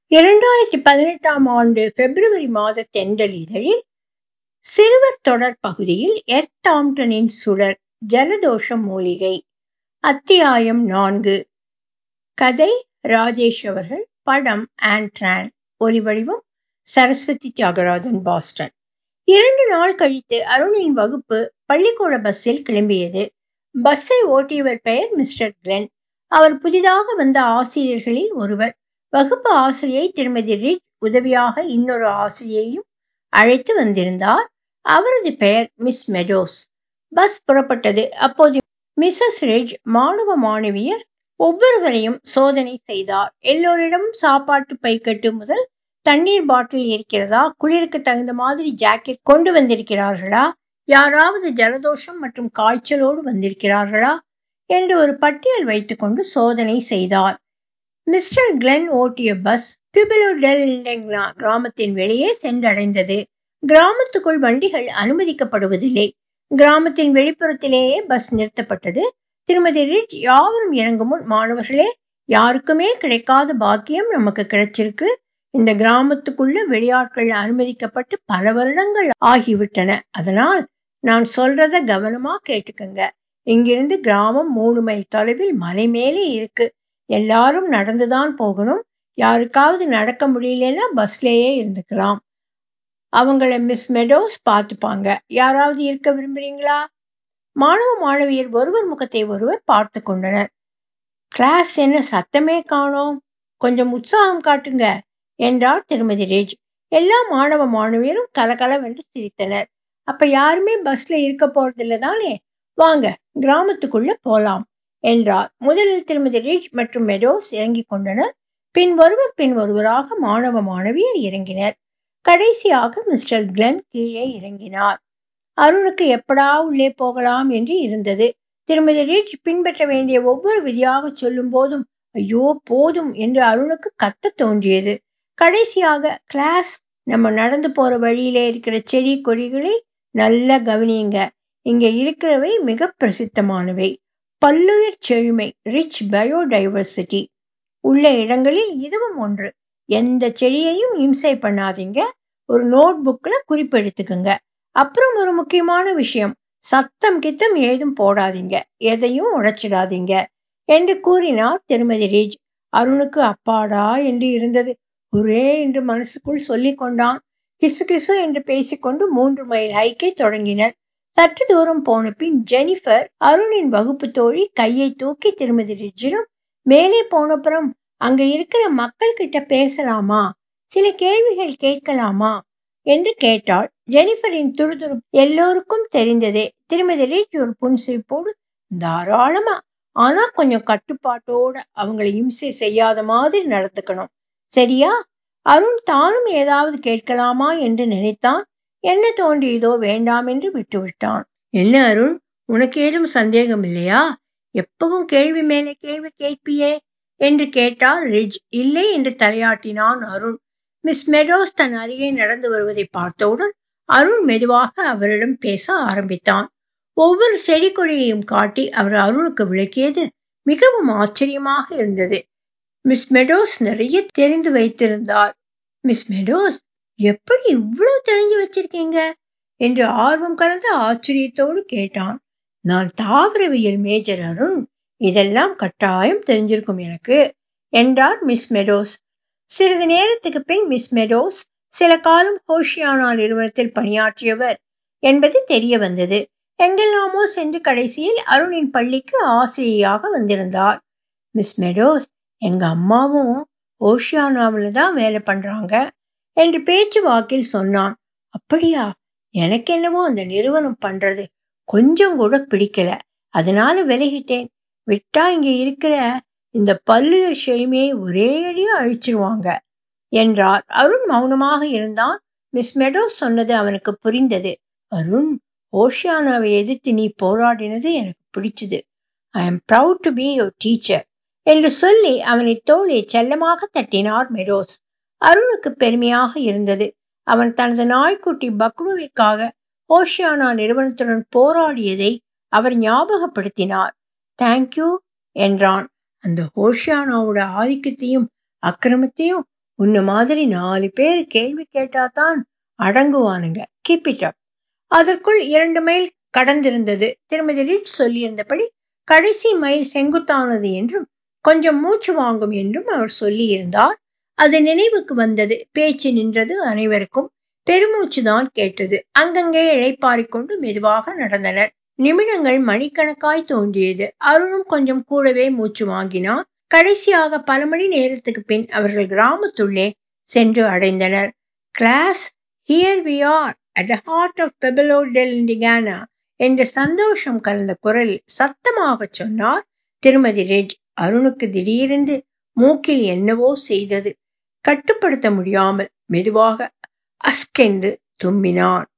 இரண்டாயிரத்தி பதினெட்டாம் ஆண்டு பிப்ரவரி மாத தென்றல் இதழில் சிறுவர் தொடர் பகுதியில் எர்த்தாம்டனின் சுடர் ஜலதோஷ மூலிகை அத்தியாயம் நான்கு கதை ராஜேஷ் அவர்கள் படம் ஆண்ட்ரான் ஒலிவடிவம் சரஸ்வதி தியாகராஜன் பாஸ்டன் இரண்டு நாள் கழித்து அருணின் வகுப்பு பள்ளிக்கூட பஸ்ஸில் கிளம்பியது பஸ்ஸை ஓட்டியவர் பெயர் மிஸ்டர் கிளென் அவர் புதிதாக வந்த ஆசிரியர்களில் ஒருவர் வகுப்பு ஆசிரியை திருமதி ரிட் உதவியாக இன்னொரு ஆசிரியையும் அழைத்து வந்திருந்தார் அவரது பெயர் மிஸ் மெடோஸ் பஸ் புறப்பட்டது அப்போது மிஸ்ஸஸ் ரிட்ஜ் மாணவ மாணவியர் ஒவ்வொருவரையும் சோதனை செய்தார் எல்லோரிடமும் சாப்பாட்டு பைக்கட்டு முதல் தண்ணீர் பாட்டில் இருக்கிறதா குளிருக்கு தகுந்த மாதிரி ஜாக்கெட் கொண்டு வந்திருக்கிறார்களா யாராவது ஜலதோஷம் மற்றும் காய்ச்சலோடு வந்திருக்கிறார்களா என்று ஒரு பட்டியல் வைத்துக்கொண்டு சோதனை செய்தார் மிஸ்டர் கிளென் ஓட்டிய பஸ் பிபிலோ டெல் கிராமத்தின் வெளியே சென்றடைந்தது கிராமத்துக்குள் வண்டிகள் அனுமதிக்கப்படுவதில்லை கிராமத்தின் வெளிப்புறத்திலேயே பஸ் நிறுத்தப்பட்டது திருமதி ரிட் யாவரும் இறங்கும் முன் மாணவர்களே யாருக்குமே கிடைக்காத பாக்கியம் நமக்கு கிடைச்சிருக்கு இந்த கிராமத்துக்குள்ள வெளியாட்கள் அனுமதிக்கப்பட்டு பல வருடங்கள் ஆகிவிட்டன அதனால் நான் சொல்றத கவனமா கேட்டுக்கங்க இங்கிருந்து கிராமம் மூணு மைல் தொலைவில் மலை மேலே இருக்கு எல்லாரும் நடந்துதான் போகணும் யாருக்காவது நடக்க முடியலன்னா பஸ்லயே இருந்துக்கலாம் அவங்கள மிஸ் மெடோஸ் பார்த்துப்பாங்க யாராவது இருக்க விரும்புறீங்களா மாணவ மாணவியர் ஒருவர் முகத்தை ஒருவர் பார்த்து கொண்டனர் கிளாஸ் என்ன சத்தமே காணோம் கொஞ்சம் உற்சாகம் காட்டுங்க என்றார் திருமதி ரேஜ் எல்லா மாணவ மாணவியரும் கலகலவென்று சிரித்தனர் அப்ப யாருமே பஸ்ல இருக்க போறதில்ல தானே வாங்க கிராமத்துக்குள்ள போலாம் என்றார் முதலில் திருமதி ரிச் மற்றும் மெடோஸ் இறங்கிக் கொண்டனர் பின் ஒருவர் பின் ஒருவராக மாணவ மாணவியர் இறங்கினர் கடைசியாக மிஸ்டர் கிளென் கீழே இறங்கினார் அருணுக்கு எப்படா உள்ளே போகலாம் என்று இருந்தது திருமதி ரிச் பின்பற்ற வேண்டிய ஒவ்வொரு விதியாக சொல்லும் போதும் ஐயோ போதும் என்று அருணுக்கு கத்த தோன்றியது கடைசியாக கிளாஸ் நம்ம நடந்து போற வழியில இருக்கிற செடி கொடிகளை நல்லா கவனியுங்க இங்க இருக்கிறவை மிக பிரசித்தமானவை பல்லுயிர் செழுமை ரிச் பயோடைவர்சிட்டி உள்ள இடங்களில் இதுவும் ஒன்று எந்த செடியையும் இம்சை பண்ணாதீங்க ஒரு நோட் புக்ல குறிப்பெடுத்துக்குங்க அப்புறம் ஒரு முக்கியமான விஷயம் சத்தம் கித்தம் ஏதும் போடாதீங்க எதையும் உடைச்சிடாதீங்க என்று கூறினார் திருமதி ரிஜ் அருணுக்கு அப்பாடா என்று இருந்தது ஒரே என்று மனசுக்குள் சொல்லிக் கொண்டான் கிசு கிசு என்று பேசிக்கொண்டு மூன்று மைல் ஹைக்கை தொடங்கினர் சற்று தூரம் போன பின் ஜெனிஃபர் அருணின் வகுப்பு தோழி கையை தூக்கி திருமதி ரிஜிடம் மேலே போனப்புறம் அங்க இருக்கிற மக்கள் கிட்ட பேசலாமா சில கேள்விகள் கேட்கலாமா என்று கேட்டாள் ஜெனிஃபரின் துருதுரு எல்லோருக்கும் தெரிந்ததே திருமதி ரிஜ் ஒரு புன்சிரிப்போடு தாராளமா ஆனா கொஞ்சம் கட்டுப்பாட்டோட அவங்களை இம்சை செய்யாத மாதிரி நடந்துக்கணும் சரியா அருண் தானும் ஏதாவது கேட்கலாமா என்று நினைத்தான் என்ன தோன்றியதோ வேண்டாம் என்று விட்டுவிட்டான் என்ன அருண் உனக்கு ஏதும் சந்தேகம் இல்லையா எப்பவும் கேள்வி மேலே கேள்வி கேட்பியே என்று கேட்டார் ரிஜ் இல்லை என்று தலையாட்டினான் அருண் மிஸ் மெடோஸ் தன் அருகே நடந்து வருவதை பார்த்தவுடன் அருண் மெதுவாக அவரிடம் பேச ஆரம்பித்தான் ஒவ்வொரு செடி கொடியையும் காட்டி அவர் அருணுக்கு விளக்கியது மிகவும் ஆச்சரியமாக இருந்தது மிஸ் மெடோஸ் நிறைய தெரிந்து வைத்திருந்தார் மிஸ் மெடோஸ் எப்படி இவ்வளவு தெரிஞ்சு வச்சிருக்கீங்க என்று ஆர்வம் கலந்த ஆச்சரியத்தோடு கேட்டான் நான் தாவரவியல் மேஜர் அருண் இதெல்லாம் கட்டாயம் தெரிஞ்சிருக்கும் எனக்கு என்றார் மிஸ் மெடோஸ் சிறிது நேரத்துக்கு பின் மிஸ் மெடோஸ் சில காலம் ஹோஷியானா நிறுவனத்தில் பணியாற்றியவர் என்பது தெரிய வந்தது எங்கெல்லாமோ சென்று கடைசியில் அருணின் பள்ளிக்கு ஆசிரியையாக வந்திருந்தார் மிஸ் மெடோஸ் எங்க அம்மாவும் ஓஷியானாவில் தான் வேலை பண்றாங்க என்று பேச்சு வாக்கில் சொன்னான் அப்படியா எனக்கு என்னவோ அந்த நிறுவனம் பண்றது கொஞ்சம் கூட பிடிக்கல அதனால விலகிட்டேன் விட்டா இங்க இருக்கிற இந்த பல்லுயிர் செழுமையை ஒரே அடியா அழிச்சிருவாங்க என்றார் அருண் மௌனமாக இருந்தான் மிஸ் மெடோ சொன்னது அவனுக்கு புரிந்தது அருண் ஓஷியானாவை எதிர்த்து நீ போராடினது எனக்கு பிடிச்சது I am proud to be your teacher என்று சொல்லி அவனை தோளை செல்லமாக தட்டினார் மெடோஸ் அருணுக்கு பெருமையாக இருந்தது அவன் தனது நாய்க்குட்டி பக்ருவிற்காக ஓஷியானா நிறுவனத்துடன் போராடியதை அவர் ஞாபகப்படுத்தினார் தேங்க்யூ என்றான் அந்த ஓஷியானாவோட ஆதிக்கத்தையும் அக்கிரமத்தையும் உன்ன மாதிரி நாலு பேர் கேள்வி கேட்டாதான் அடங்குவானுங்க கீப் இட் அப் அதற்குள் இரண்டு மைல் கடந்திருந்தது திருமதி ரிட் சொல்லியிருந்தபடி கடைசி மைல் செங்குத்தானது என்றும் கொஞ்சம் மூச்சு வாங்கும் என்றும் அவர் சொல்லியிருந்தார் அது நினைவுக்கு வந்தது பேச்சு நின்றது அனைவருக்கும் பெருமூச்சுதான் கேட்டது அங்கங்கே இழைப்பாரிக்கொண்டு மெதுவாக நடந்தனர் நிமிடங்கள் மணிக்கணக்காய் தோன்றியது அருணும் கொஞ்சம் கூடவே மூச்சு வாங்கினார் கடைசியாக பல மணி நேரத்துக்கு பின் அவர்கள் கிராமத்துள்ளே சென்று அடைந்தனர் class here we are at the heart of Pueblo del Indicana என்ற சந்தோஷம் கலந்த குரலில் சத்தமாக சொன்னார் திருமதி ரெட் அருணுக்கு திடீரென்று மூக்கில் என்னவோ செய்தது கட்டுப்படுத்த முடியாமல் மெதுவாக அஸ்கென்று தும்பினான்